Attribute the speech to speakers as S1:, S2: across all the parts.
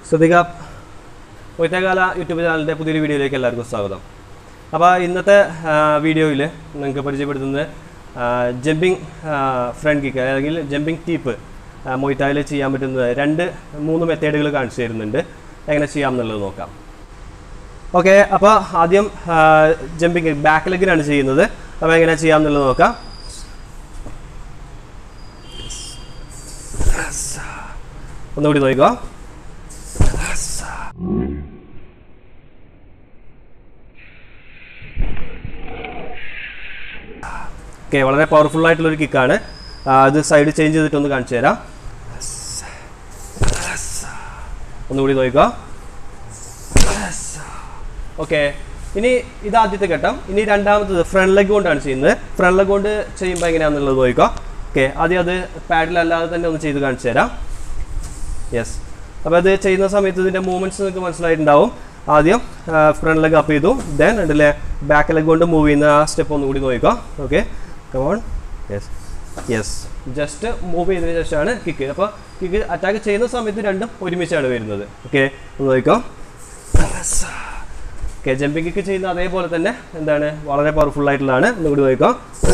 S1: ശ്രദ്ധിക്കാം ഒറ്റക്കാല യൂട്യൂബ് ചാനലിൻ്റെ പുതിയൊരു വീഡിയോയിലേക്ക് എല്ലാവർക്കും സ്വാഗതം അപ്പോൾ ഇന്നത്തെ വീഡിയോയിൽ നിങ്ങൾക്ക് പരിചയപ്പെടുത്തുന്നത് ജമ്പിങ് ഫ്രണ്ട് കിക്ക് അല്ലെങ്കിൽ ജമ്പിങ് ടീപ്പ് മൊയ്ത്തായിൽ ചെയ്യാൻ പറ്റുന്നത് രണ്ട് മൂന്ന് മെത്തേഡുകൾ കാണിച്ചു തരുന്നുണ്ട് എങ്ങനെ ചെയ്യാം എന്നുള്ളത് നോക്കാം ഓക്കെ അപ്പോൾ ആദ്യം ജമ്പിങ് ബാക്ക് ലെഗിനാണ് ചെയ്യുന്നത് അപ്പോൾ എങ്ങനെ ചെയ്യാം എന്നുള്ളത് നോക്കാം ഒന്നുകൂടി നോക്കിക്കോ ഓക്കെ വളരെ പവർഫുൾ ആയിട്ടുള്ള ഒരു കിക്കാണ് അത് സൈഡ് ചേഞ്ച് ചെയ്തിട്ട് ഒന്ന് കാണിച്ചു തരാം ഒന്നുകൂടി നോക്കിക്കോ ഓക്കെ ഇനി ഇത് ആദ്യത്തെ ഘട്ടം ഇനി രണ്ടാമത്തത് ഫ്രണ്ട് ലെഗ് കൊണ്ടാണ് ചെയ്യുന്നത് ഫ്രണ്ട് ലെഗ് കൊണ്ട് ചെയ്യുമ്പോൾ എങ്ങനെയാണെന്നുള്ളത് നോക്കിക്കോ ഓക്കെ ആദ്യം അത് പാഡിലല്ലാതെ തന്നെ ഒന്ന് ചെയ്ത് കാണിച്ചു തരാം യെസ് അപ്പോൾ അത് ചെയ്യുന്ന സമയത്ത് ഇതിൻ്റെ മൂവ്മെൻറ്റ്സ് നിങ്ങൾക്ക് മനസ്സിലായിട്ടുണ്ടാവും ആദ്യം ഫ്രണ്ട് ലെഗ് അപ്പ് ചെയ്തു ദെൻ അതിലെ ബാക്ക് ലെഗ് കൊണ്ട് മൂവ് ചെയ്യുന്ന ആ സ്റ്റെപ്പ് ഒന്ന് കൂടി നോക്കിക്കോ okay come on yes yes just move ചെയ്തതിന് ശേഷമാണ് കിക്ക് അപ്പോൾ കിക്ക് അറ്റാക്ക് ചെയ്യുന്ന സമയത്ത് രണ്ടും ഒരുമിച്ചാണ് വരുന്നത് ഓക്കെ ഒന്ന് നോക്കിക്കോ ഓക്കെ ജമ്പിങ് കിക്ക് ചെയ്യുന്ന അതേപോലെ തന്നെ എന്താണ് വളരെ പവർഫുൾ ആയിട്ടുള്ളതാണ് ഒന്നുകൂടി നോക്കിക്കോ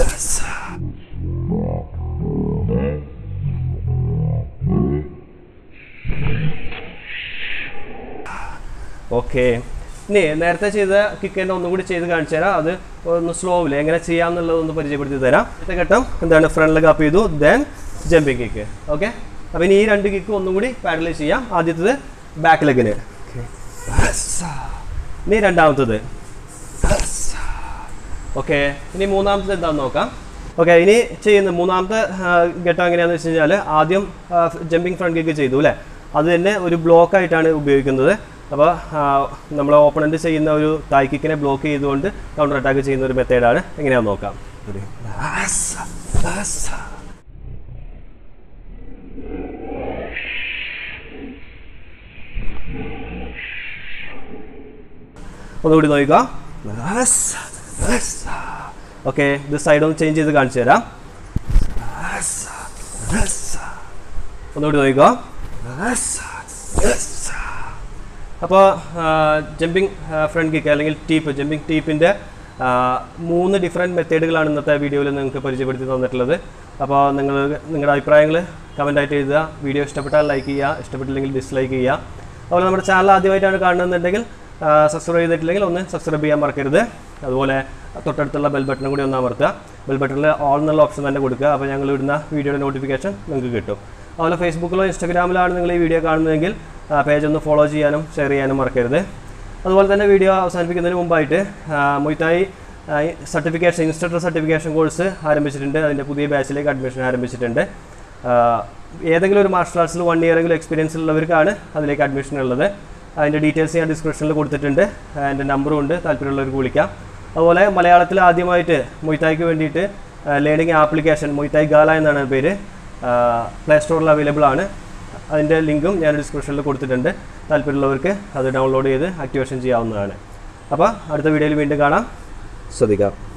S1: ഓക്കെ ഇനി നേരത്തെ ചെയ്ത കിക്ക് തന്നെ ഒന്നും കൂടി ചെയ്ത് കാണിച്ചു തരാം അത് ഒന്ന് സ്ലോവിൽ എങ്ങനെ ചെയ്യാം എന്നുള്ളത് ഒന്ന് പരിചയപ്പെടുത്തി തരാം അടുത്ത ഘട്ടം എന്താണ് ഫ്രണ്ട് ലെഗ് അപ്പ് ചെയ്തു ദെൻ ജമ്പിങ് കിക്ക് ഓക്കെ അപ്പോൾ ഇനി ഈ രണ്ട് കിക്ക് ഒന്നും കൂടി പാഡൽ ചെയ്യാം ആദ്യത്തത് ബാക്ക് ലെഗിന് ഇനി രണ്ടാമത്തത് ഓക്കെ ഇനി മൂന്നാമത്തത് എന്താണെന്ന് നോക്കാം ഓക്കെ ഇനി ചെയ്യുന്ന മൂന്നാമത്തെ ഘട്ടം എങ്ങനെയാണെന്ന് വെച്ച് കഴിഞ്ഞാൽ ആദ്യം ജമ്പിങ് ഫ്രണ്ട് കിക്ക് ചെയ്തു അല്ലേ അത് തന്നെ ഒരു ബ്ലോക്ക് ആയിട്ടാണ് ഉപയോഗിക്കുന്നത് അപ്പോൾ നമ്മൾ ഓപ്പണൻറ്റ് ചെയ്യുന്ന ഒരു തായ് കിക്കിനെ ബ്ലോക്ക് ചെയ്തുകൊണ്ട് കൗണ്ടർ അറ്റാക്ക് ചെയ്യുന്ന ഒരു മെത്തേഡാണ് എങ്ങനെയാണെന്ന് നോക്കാം ഒന്നുകൂടി നോക്കുക ഓക്കെ ഇത് സൈഡ് ഒന്ന് ചേഞ്ച് ചെയ്ത് കാണിച്ചു തരാം ഒന്നുകൂടി നോക്കുക അപ്പോൾ ജമ്പിങ് ഫ്രണ്ട് കിക്ക് അല്ലെങ്കിൽ ടീപ്പ് ജമ്പിങ് ടീപ്പിൻ്റെ മൂന്ന് ഡിഫറെൻറ്റ് മെത്തേഡുകളാണ് ഇന്നത്തെ വീഡിയോയിൽ നിങ്ങൾക്ക് പരിചയപ്പെടുത്തി തന്നിട്ടുള്ളത് അപ്പോൾ നിങ്ങൾ നിങ്ങളുടെ അഭിപ്രായങ്ങൾ കമൻ്റായിട്ട് എഴുതുക വീഡിയോ ഇഷ്ടപ്പെട്ടാൽ ലൈക്ക് ചെയ്യുക ഇഷ്ടപ്പെട്ടില്ലെങ്കിൽ ഡിസ്ലൈക്ക് ചെയ്യുക അതുപോലെ നമ്മുടെ ചാനൽ ആദ്യമായിട്ടാണ് കാണുന്നുണ്ടെങ്കിൽ സബ്സ്ക്രൈബ് ചെയ്തിട്ടില്ലെങ്കിൽ ഒന്ന് സബ്സ്ക്രൈബ് ചെയ്യാൻ മറക്കരുത് അതുപോലെ തൊട്ടടുത്തുള്ള ബെൽ ബട്ടൺ കൂടി ഒന്ന് അമർത്തുക ബെൽ ബട്ടണിൽ ഓൾ എന്നുള്ള ഓപ്ഷൻ തന്നെ കൊടുക്കുക അപ്പോൾ ഞങ്ങൾ ഇടുന്ന വീഡിയോയുടെ നോട്ടിഫിക്കേഷൻ നിങ്ങൾക്ക് കിട്ടും അതുപോലെ ഫേസ്ബുക്കിലോ ഇൻസ്റ്റാഗ്രാമിലാണ് നിങ്ങൾ ഈ വീഡിയോ കാണുന്നതെങ്കിൽ പേജ് ഒന്ന് ഫോളോ ചെയ്യാനും ഷെയർ ചെയ്യാനും മറക്കരുത് അതുപോലെ തന്നെ വീഡിയോ അവസാനിപ്പിക്കുന്നതിന് മുമ്പായിട്ട് Muay Thai certification instructor certification course ആരംഭിച്ചിട്ടുണ്ട് അതിൻ്റെ പുതിയ ബാച്ചിലേക്ക് അഡ്മിഷൻ ആരംഭിച്ചിട്ടുണ്ട് ഏതെങ്കിലും ഒരു മാർഷൽ ആർട്സിൽ വൺ ഇയറെങ്കിലും എക്സ്പീരിയൻസ് ഉള്ളവർക്കാണ് അതിലേക്ക് അഡ്മിഷൻ ഉള്ളത് അതിൻ്റെ ഡീറ്റെയിൽസ് ഞാൻ ഡിസ്ക്രിപ്ഷനിൽ കൊടുത്തിട്ടുണ്ട് എൻ്റെ നമ്പറും ഉണ്ട് താല്പര്യമുള്ളവർക്ക് വിളിക്കാം അതുപോലെ മലയാളത്തിൽ ആദ്യമായിട്ട് മൊയ്ത്തായിക്ക് വേണ്ടിയിട്ട് ലേണിംഗ് ആപ്ലിക്കേഷൻ മൊയ്ത്തായി ഗാല എന്നാണ് പേര് പ്ലേ സ്റ്റോറിൽ അവൈലബിൾ ആണ് അതിൻ്റെ ലിങ്കും ഞാൻ ഡിസ്ക്രിപ്ഷനിൽ കൊടുത്തിട്ടുണ്ട് താല്പര്യമുള്ളവർക്ക് അത് ഡൗൺലോഡ് ചെയ്ത് ആക്ടിവേഷൻ ചെയ്യാവുന്നതാണ് അപ്പോൾ അടുത്ത വീഡിയോയിൽ വീണ്ടും കാണാം ശ്രദ്ധിക്കാം